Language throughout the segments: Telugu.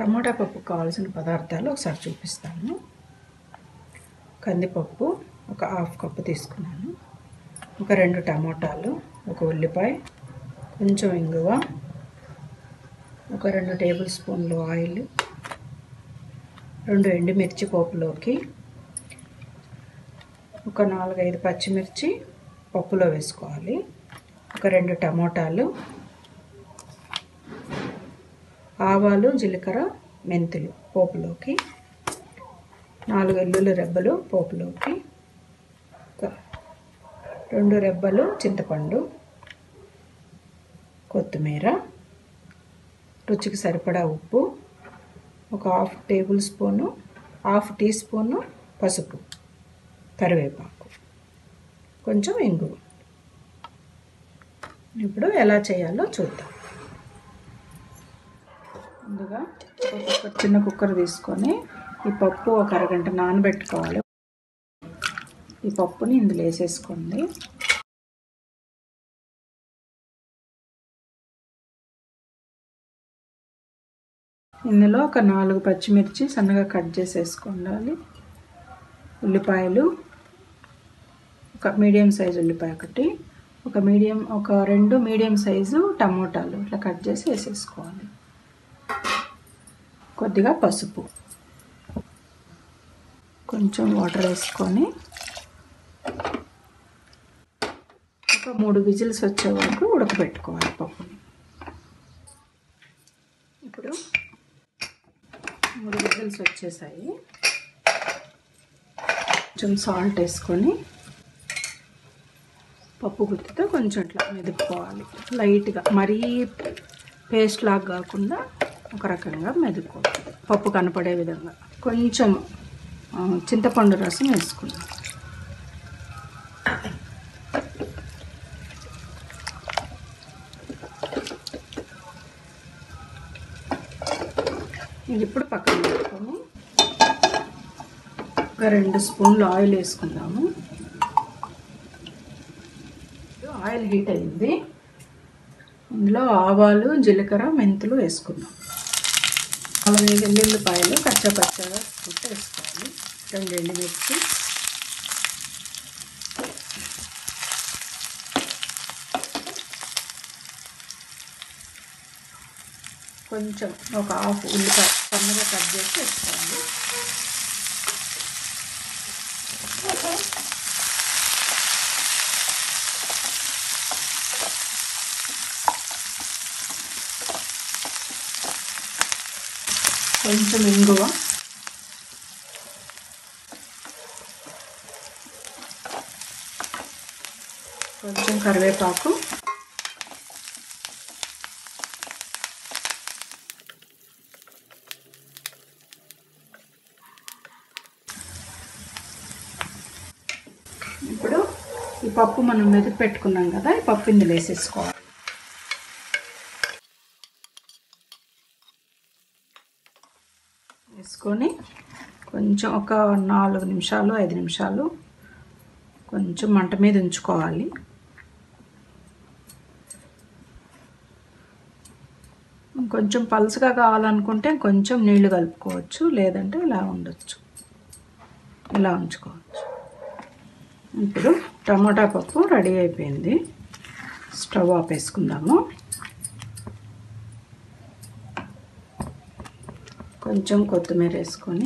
టమాటా పప్పు కావాల్సిన పదార్థాలు ఒకసారి చూపిస్తాను కందిపప్పు ఒక హాఫ్ కప్పు తీసుకున్నాను ఒక రెండు టమాటాలు ఒక ఉల్లిపాయ కొంచెం ఇంగువ ఒక రెండు టేబుల్ స్పూన్లు ఆయిల్ రెండు ఎండుమిర్చి పోపులోకి ఒక నాలుగైదు పచ్చిమిర్చి పప్పులో వేసుకోవాలి ఒక రెండు టమోటాలు ఆవాలు జీలకర్ర మెంతులు పోపులోకి నాలుగు ఎల్లుల్లి రెబ్బలు పోపులోకి ఒక రెండు రెబ్బలు చింతపండు కొత్తిమీర రుచికి సరిపడా ఉప్పు ఒక half tablespoon half teaspoon పసుపు కరివేపాకు కొంచెం ఇంగు ఇప్పుడు ఎలా చేయాలో చూద్దాం ముందుగా ఒక చిన్న కుక్కర్ తీసుకొని ఈ పప్పు ఒక అరగంట నానబెట్టుకోవాలి ఈ పప్పుని ఇందులో వేసేసుకోండి ఇందులో ఒక నాలుగు పచ్చిమిర్చి సన్నగా కట్ చేసేసుకోండి ఉల్లిపాయలు ఒక మీడియం సైజు ఉల్లిపాయ ఒకటి ఒక మీడియం ఒక రెండు మీడియం సైజు టమోటాలు ఇట్లా కట్ చేసి వేసేసుకోవాలి కొద్దిగా పసుపు కొంచెం వాటర్ వేసుకొని ఒక మూడు విజిల్స్ వచ్చే వరకు ఉడకబెట్టుకోవాలి పప్పుని ఇప్పుడు మూడు విజిల్స్ వచ్చేసాయి కొంచెం సాల్ట్ వేసుకొని పప్పు గుత్తితో కొంచెం ఇట్లా మెదుపుకోవాలి లైట్గా మరీ పేస్ట్ లాగా కాకుండా ఒక రకంగా మెదుపుకోవాలి పప్పు కనపడే విధంగా కొంచెం చింతపండు రసం వేసుకుందాం ఇది ఇప్పుడు పక్కన పెట్టుకొని ఒక రెండు స్పూన్లు ఆయిల్ వేసుకుందాము ఆయిల్ హీట్ అయింది ఇందులో ఆవాలు జీలకర్ర మెంతులు వేసుకుందాం నాలుగు వెల్లుల్లిపాయలు కచ్చా పచ్చగా పుట్ట వేసుకోవాలి రెండు ఎండుమిర్చి కొంచెం ఒక హాఫ్ ఉల్లిపాయ సన్నగా కట్ చేసి వేసుకోవాలి కొంచెం ఇంగువ కొంచెం కరివేపాకు ఇప్పుడు ఈ పప్పు మనం మెదుపు పెట్టుకున్నాం కదా ఈ పప్పు ఇందులో వేసేసుకోవాలి వేసుకొని కొంచెం ఒక నాలుగు నిమిషాలు ఐదు నిమిషాలు కొంచెం మంట మీద ఉంచుకోవాలి కొంచెం పలుసగా కావాలనుకుంటే కొంచెం నీళ్లు కలుపుకోవచ్చు లేదంటే ఇలా ఉండొచ్చు ఇలా ఉంచుకోవచ్చు ఇప్పుడు టమాటా పప్పు రెడీ అయిపోయింది స్టవ్ ఆపేసుకుందాము కొంచెం కొత్తిమీర వేసుకొని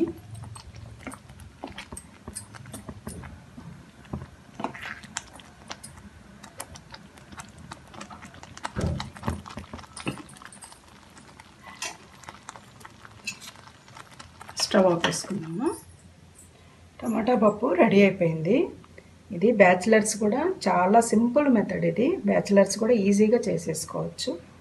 స్టవ్ ఆపేసుకున్నాము టమాటా పప్పు రెడీ అయిపోయింది ఇది బ్యాచిలర్స్ కూడా చాలా సింపుల్ మెథడ్ ఇది బ్యాచిలర్స్ కూడా ఈజీగా చేసేసుకోవచ్చు